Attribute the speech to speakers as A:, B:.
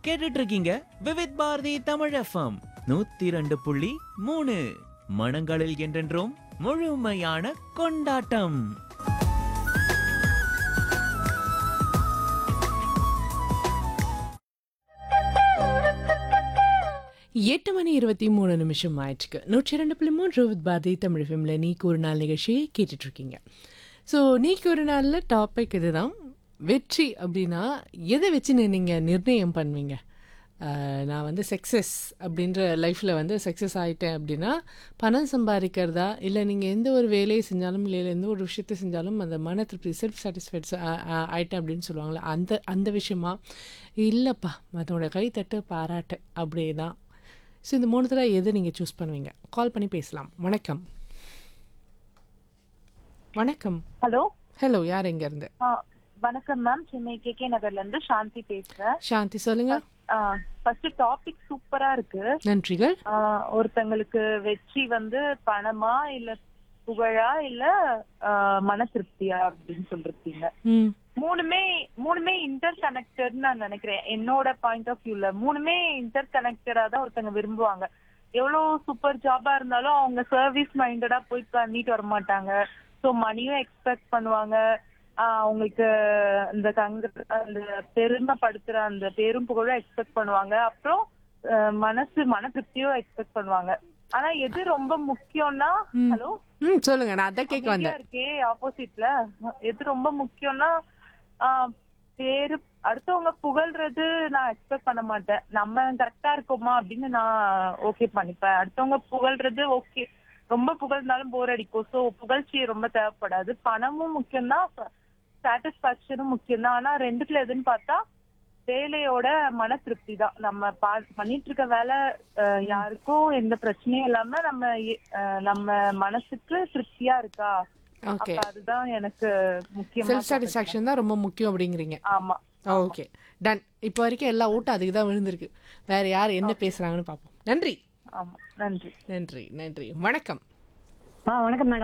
A: கேட்டுட்டு இருக்கீங்க விவித் பாரதி தமிழ் எஃப்எம் நூத்தி ரெண்டு புள்ளி மூணு மனங்களில் என்றென்றும் முழுமையான கொண்டாட்டம்
B: எட்டு மணி இருபத்தி மூணு நிமிஷம் ஆயிடுச்சுக்கு நூற்றி ரெண்டு புள்ளி மூன்று வித் பாரதி தமிழ் ஃபிலிமில் நீக்கு ஒரு நாள் நிகழ்ச்சியை கேட்டுட்ருக்கீங்க ஸோ நீக்கு ஒரு நாளில் டாபிக் இதுதான் வெற்றி அப்படின்னா எதை வச்சு நீங்கள் நிர்ணயம் பண்ணுவீங்க ஆஹ், நான் வந்து சக்ஸஸ் அப்படின்ற லைஃப்பில் வந்து சக்ஸஸ் ஆகிட்டேன் அப்படின்னா பணம் சம்பாதிக்கிறதா இல்லை நீங்கள் எந்த ஒரு வேலையை செஞ்சாலும் இல்லை எந்த ஒரு விஷயத்தை செஞ்சாலும் அந்த மன திருப்தி செல்ஃப் சாட்டிஸ்ஃபைட்ஸ் ஆயிட்டேன் அப்படின்னு சொல்லுவாங்களே அந்த அந்த விஷயமா இல்லைப்பா மற்றவங்களோட கை தட்டு பாராட்டு அப்படி தான் ஸோ இந்த மூணுத்தில் எது நீங்கள் சூஸ் பண்ணுவீங்க கால் பண்ணி பேசலாம் வணக்கம் வணக்கம்
C: ஹலோ
B: ஹலோ யார் இருந்து
C: ஆ, வணக்கம் மேம் சென்னை கே கே நகர்ல இருந்து சாந்தி பேசுறேன்
B: சாந்தி சொல்லுங்க
C: ஃபர்ஸ்ட் டாபிக் சூப்பரா இருக்கு
B: நன்றிகள்
C: ஆ, ஒருத்தங்களுக்கு வெற்றி வந்து பணமா இல்ல புகழா இல்ல ஆ, மன திருப்தியா அப்படின்னு சொல்லிருக்கீங்க
B: ம்
C: மூணுமே மூணுமே இன்டர் கனெக்டட் நான் நினைக்கிறேன் என்னோட பாயிண்ட் ஆஃப் வியூல மூணுமே இன்டர் கனெக்டடா தான் ஒருத்தங்க விரும்புவாங்க எவ்வளவு சூப்பர் ஜாபா இருந்தாலும் அவங்க சர்வீஸ் மைண்டடா போய் பண்ணிட்டு வர மாட்டாங்க ஸோ மணியும் எக்ஸ்பெக்ட் பண்ணுவாங்க ஆஹ் அவங்களுக்கு இந்த தங்க அந்த பெருமைப்படுத்துற அந்த பேரும் புகழும் எக்ஸ்பெக்ட் பண்ணுவாங்க அப்புறம் ஆஹ் மனசு மன திருப்தியும் எக்ஸ்பெக்ட் பண்ணுவாங்க ஆனா எது ரொம்ப முக்கியம்னா ஹலோ
B: ம் சொல்லுங்க நான் அதான் கேட்க
C: அமைதியா
B: வந்தேன்
C: இருக்கே ஆப்போசிட்ல எது ரொம்ப முக்கியம்னா ஆஹ் பேரு அடுத்தவங்க புகழ்றது நான் எக்ஸ்பெக்ட் பண்ண மாட்டேன் நம்ம கரெக்டா இருக்கோமா அப்படின்னு நான் ஓகே பண்ணிப்பேன் அடுத்தவங்க புகழ்றது ஓகே ரொம்ப புகழ்ந்தாலும் போர் அடிக்கும் சோ புகழ்ச்சி ரொம்ப தேவைப்படாது பணமும் முக்கியம்தான் சாட்டிஸ்பாக்சனும் முக்கியம்தான் ஆனா ரெண்டுத்துல எதுன்னு பார்த்தா வேலையோட மன திருப்தி தான் நம்ம பா- பண்ணிட்டு இருக்க வேலை அஹ், யாருக்கும் எந்த பிரச்சனையும் இல்லாம நம்ம எ- அஹ், நம்ம மனசுக்கு திருப்தியா இருக்கா
B: ஓகே
C: அப்ப அதுதான் எனக்கு முக்கியமா
B: செல்ஃப் சாட்டிஸ்ஃபேக்ஷன் தான் ரொம்ப முக்கியம் அப்படிங்கிறீங்க
C: ஆமா
B: ஓகே டன் இப்போ வரைக்கும் எல்லா ஓட்டும் அதுக்கு தான் விழுந்திருக்கு வேற யார் என்ன பேசுறாங்கன்னு பார்ப்போம் நன்றி
C: ஆமா நன்றி
B: நன்றி நன்றி வணக்கம்
D: ஆ வணக்கம் மேடம்